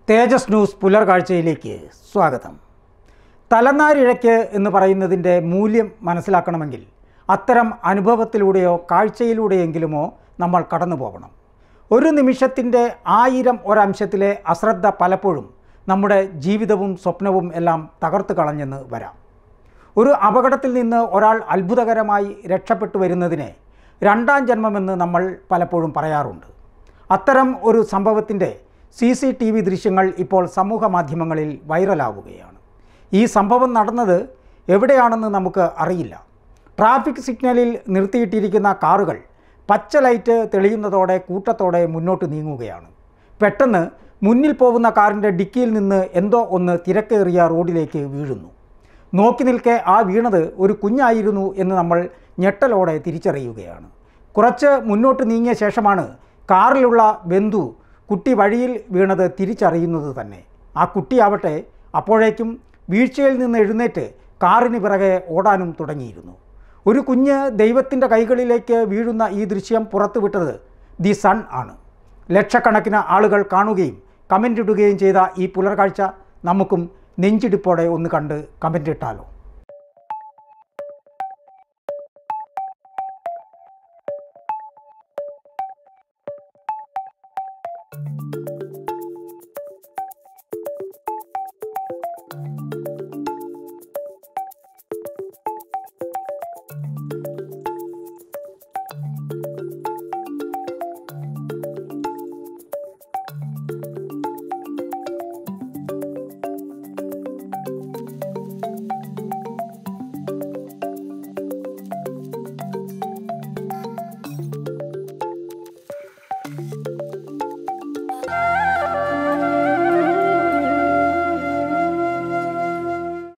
തേജസ് news പുലർകാഴ്ചയിലേക്ക് സ്വാഗതം തലനാരിഴയ്ക്ക് എന്ന് പറയുന്നതിൻ്റെ മൂല്യം മനസ്സിലാക്കണമെങ്കിൽ അത്തരം അനുഭവത്തിലൂടെയോ കാഴ്ചയിലൂടെയെങ്കിലുമോ നമ്മൾ കടന്നു പോകണം ഒരു നിമിഷത്തിൻ്റെ ആയിരം ഒരംശത്തിലെ അശ്രദ്ധ പലപ്പോഴും നമ്മുടെ ജീവിതവും സ്വപ്നവും എല്ലാം തകർത്ത് കളഞ്ഞെന്ന് വരാം ഒരു അപകടത്തിൽ നിന്ന് ഒരാൾ അത്ഭുതകരമായി രക്ഷപ്പെട്ടു വരുന്നതിനെ രണ്ടാം ജന്മമെന്ന് നമ്മൾ പലപ്പോഴും പറയാറുണ്ട് അത്തരം ഒരു സംഭവത്തിൻ്റെ സി സി ടി വി ദൃശ്യങ്ങൾ ഇപ്പോൾ സമൂഹ മാധ്യമങ്ങളിൽ വൈറലാവുകയാണ് ഈ സംഭവം നടന്നത് എവിടെയാണെന്ന് നമുക്ക് അറിയില്ല ട്രാഫിക് സിഗ്നലിൽ നിർത്തിയിട്ടിരിക്കുന്ന കാറുകൾ പച്ച ലൈറ്റ് തെളിയുന്നതോടെ കൂട്ടത്തോടെ മുന്നോട്ട് നീങ്ങുകയാണ് പെട്ടെന്ന് മുന്നിൽ പോകുന്ന കാറിൻ്റെ ഡിക്കിയിൽ നിന്ന് എന്തോ ഒന്ന് തിരക്കേറിയ റോഡിലേക്ക് വീഴുന്നു നോക്കി നിൽക്കെ ആ വീണത് ഒരു കുഞ്ഞായിരുന്നു എന്ന് നമ്മൾ ഞെട്ടലോടെ തിരിച്ചറിയുകയാണ് കുറച്ച് മുന്നോട്ട് നീങ്ങിയ ശേഷമാണ് കാറിലുള്ള ബന്ധു കുട്ടി വഴിയിൽ വീണത് തിരിച്ചറിയുന്നത് തന്നെ ആ കുട്ടിയാവട്ടെ അപ്പോഴേക്കും വീഴ്ചയിൽ നിന്ന് എഴുന്നേറ്റ് കാറിന് പിറകെ ഓടാനും തുടങ്ങിയിരുന്നു ഒരു കുഞ്ഞ് ദൈവത്തിൻ്റെ കൈകളിലേക്ക് വീഴുന്ന ഈ ദൃശ്യം പുറത്തുവിട്ടത് ദി സൺ ആണ് ലക്ഷക്കണക്കിന് ആളുകൾ കാണുകയും കമൻ്റ് ഇടുകയും ചെയ്ത ഈ പുലർക്കാഴ്ച നമുക്കും നെഞ്ചിടിപ്പോടെ ഒന്ന് കണ്ട് കമൻ്റ് ഇട്ടാലോ